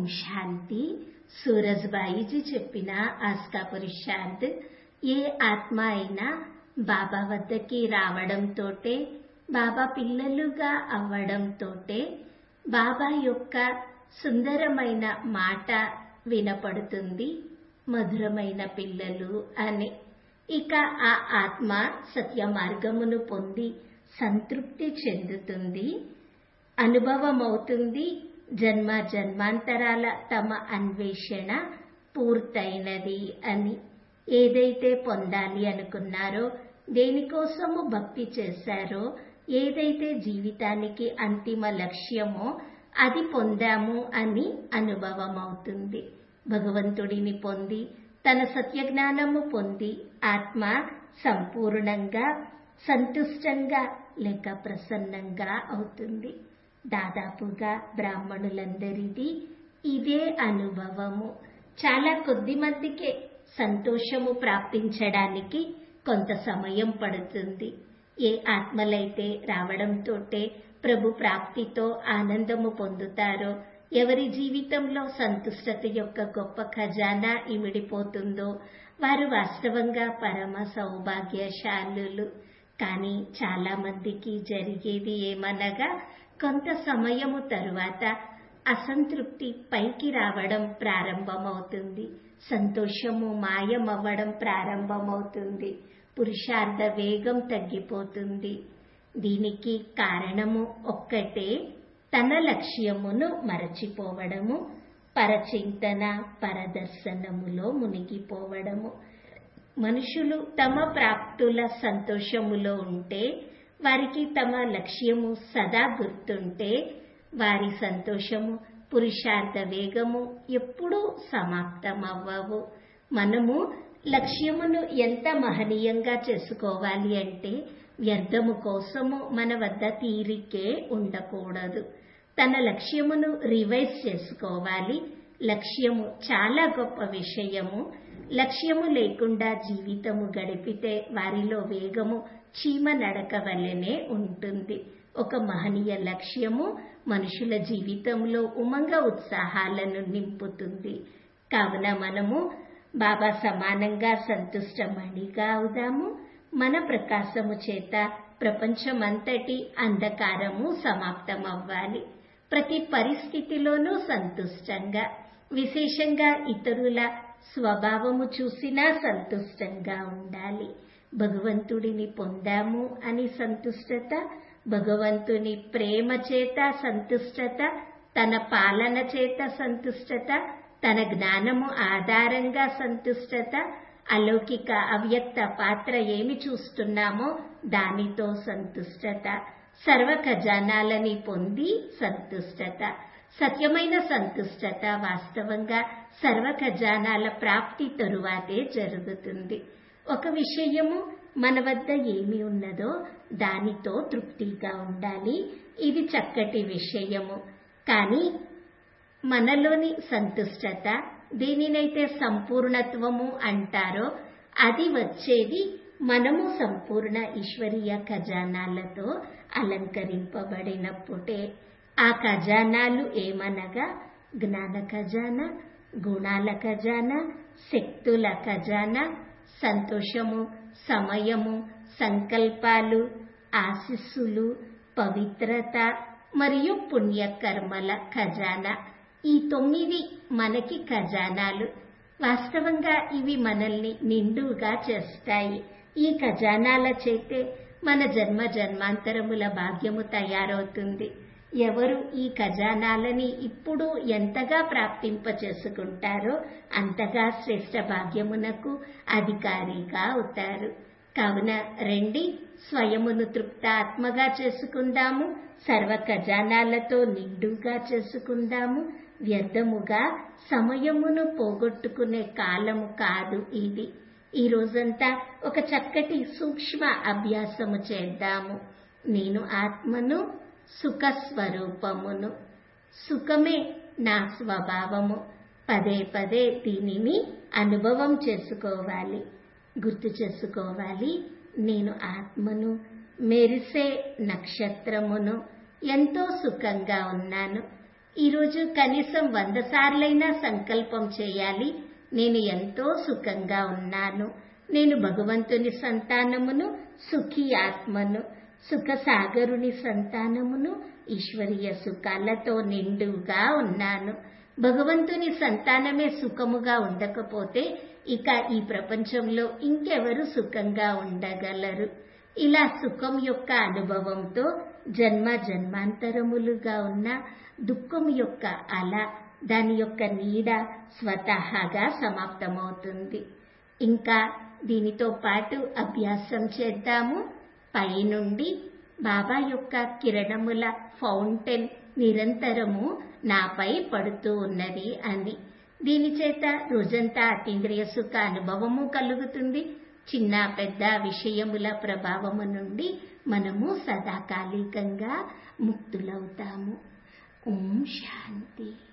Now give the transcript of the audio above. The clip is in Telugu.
శాంతి సూరజ్బాయిజీ చెప్పిన ఆస్కా పురుషార్థ్ ఏ ఆత్మ అయినా బాబా వద్దకి రావడంతోటే బాబా పిల్లలుగా అవ్వడంతోటే బాబా యొక్క సుందరమైన మాట వినపడుతుంది మధురమైన పిల్లలు అని ఇక ఆ ఆత్మ సత్య మార్గమును పొంది సంతృప్తి చెందుతుంది అనుభవమవుతుంది జన్మ జన్మాంతరాల తమ అన్వేషణ పూర్తయినది అని ఏదైతే పొందాలి అనుకున్నారో దేనికోసము భక్తి చేశారో ఏదైతే జీవితానికి అంతిమ లక్ష్యమో అది పొందాము అని అనుభవం అవుతుంది భగవంతుడిని పొంది తన సత్యజ్ఞానము పొంది ఆత్మ సంపూర్ణంగా సంతుష్టంగా లేక ప్రసన్నంగా అవుతుంది దాదాపుగా బ్రాహ్మణులందరిది ఇదే అనుభవము చాలా కొద్ది మందికే సంతోషము ప్రాప్తించడానికి కొంత సమయం పడుతుంది ఏ ఆత్మలైతే రావడంతోటే ప్రభు ప్రాప్తితో ఆనందము పొందుతారో ఎవరి జీవితంలో సంతుష్టత యొక్క గొప్ప ఖజానా ఇమిడిపోతుందో వారు వాస్తవంగా పరమ సౌభాగ్యశాలులు కానీ చాలా మందికి జరిగేది ఏమనగా కొంత సమయము తరువాత అసంతృప్తి పైకి రావడం ప్రారంభమవుతుంది సంతోషము మాయమవ్వడం ప్రారంభమవుతుంది పురుషార్థ వేగం తగ్గిపోతుంది దీనికి కారణము ఒక్కటే తన లక్ష్యమును మరచిపోవడము పరచింతన పరదర్శనములో మునిగిపోవడము మనుషులు తమ ప్రాప్తుల సంతోషములో ఉంటే వారికి తమ లక్ష్యము సదా గుర్తుంటే వారి సంతోషము పురుషార్థ వేగము ఎప్పుడూ సమాప్తమవ్వవు మనము లక్ష్యమును ఎంత మహనీయంగా చేసుకోవాలి అంటే వ్యర్థము కోసము మన వద్ద తీరికే ఉండకూడదు తన లక్ష్యమును రివైజ్ చేసుకోవాలి లక్ష్యము చాలా గొప్ప విషయము లక్ష్యము లేకుండా జీవితము గడిపితే వారిలో వేగము చీమ నడక వల్లనే ఉంటుంది ఒక మహనీయ లక్ష్యము మనుషుల జీవితంలో ఉమంగ ఉత్సాహాలను నింపుతుంది కావున మనము బాబా సమానంగా సంతుష్టమణిగా అవుదాము మన ప్రకాశము చేత ప్రపంచమంతటి అంధకారము సమాప్తమవ్వాలి ప్రతి పరిస్థితిలోనూ సంతుష్టంగా విశేషంగా ఇతరుల స్వభావము చూసినా సంతుష్టంగా ఉండాలి భగవంతుడిని పొందాము అని సంతుష్టత భగవంతుని ప్రేమ చేత సంతుష్టత తన పాలన చేత సంతుష్టత తన జ్ఞానము ఆధారంగా సంతుష్టత అలౌకిక అవ్యక్త పాత్ర ఏమి చూస్తున్నామో దానితో సంతుష్టత సర్వ ఖజానాలని పొంది సంతుష్టత సత్యమైన సంతుష్టత వాస్తవంగా సర్వ ఖజానాల ప్రాప్తి తరువాతే జరుగుతుంది ఒక విషయము మన వద్ద ఏమి ఉన్నదో దానితో తృప్తిగా ఉండాలి ఇది చక్కటి విషయము కానీ మనలోని సంతుష్టత దేనినైతే సంపూర్ణత్వము అంటారో అది వచ్చేది మనము సంపూర్ణ ఈశ్వరీయ ఖజానాలతో అలంకరింపబడినప్పుడే ఆ ఖజానాలు ఏమనగా జ్ఞాన ఖజానా గుణాల ఖజానా శక్తుల ఖజానా సంతోషము సమయము సంకల్పాలు ఆశిస్సులు పవిత్రత మరియు పుణ్యకర్మల ఖజానా ఈ తొమ్మిది మనకి ఖజానాలు వాస్తవంగా ఇవి మనల్ని నిండుగా చేస్తాయి ఈ ఖజానాల చేతే మన జన్మ జన్మాంతరముల భాగ్యము తయారవుతుంది ఎవరు ఈ ఖజానాలని ఇప్పుడు ఎంతగా ప్రాప్తింప చేసుకుంటారో అంతగా శ్రేష్ట భాగ్యమునకు అధికారిగా అవుతారు కావున రండి స్వయమును తృప్త ఆత్మగా చేసుకుందాము సర్వ ఖజానాలతో నిండుగా చేసుకుందాము వ్యర్థముగా సమయమును పోగొట్టుకునే కాలము కాదు ఇది ఈ రోజంతా ఒక చక్కటి సూక్ష్మ అభ్యాసము చేద్దాము నేను ఆత్మను సుఖ స్వరూపమును సుఖమే నా స్వభావము పదే పదే దీనిని అనుభవం చేసుకోవాలి గుర్తు చేసుకోవాలి నేను ఆత్మను మెరిసే నక్షత్రమును ఎంతో సుఖంగా ఉన్నాను ఈరోజు కనీసం వంద సార్లైనా సంకల్పం చేయాలి నేను ఎంతో సుఖంగా ఉన్నాను నేను భగవంతుని సంతానమును సుఖీ ఆత్మను సుఖ సాగరుని సంతానమును ఈశ్వరీయ సుఖాలతో నిండుగా ఉన్నాను భగవంతుని సంతానమే సుఖముగా ఉండకపోతే ఇక ఈ ప్రపంచంలో ఇంకెవరు సుఖంగా ఉండగలరు ఇలా సుఖం యొక్క అనుభవంతో జన్మ జన్మాంతరములుగా ఉన్న దుఃఖం యొక్క అల దాని యొక్క నీడ స్వతహాగా సమాప్తమవుతుంది ఇంకా దీనితో పాటు అభ్యాసం చేద్దాము పైనుండి బాబా యొక్క కిరణముల ఫౌంటైన్ నిరంతరము నాపై పడుతూ ఉన్నది అని దీని చేత రోజంతా అతీంద్రియ సుఖ అనుభవము కలుగుతుంది చిన్న పెద్ద విషయముల ప్రభావము నుండి మనము సదాకాలికంగా ముక్తులవుతాము ఓం శాంతి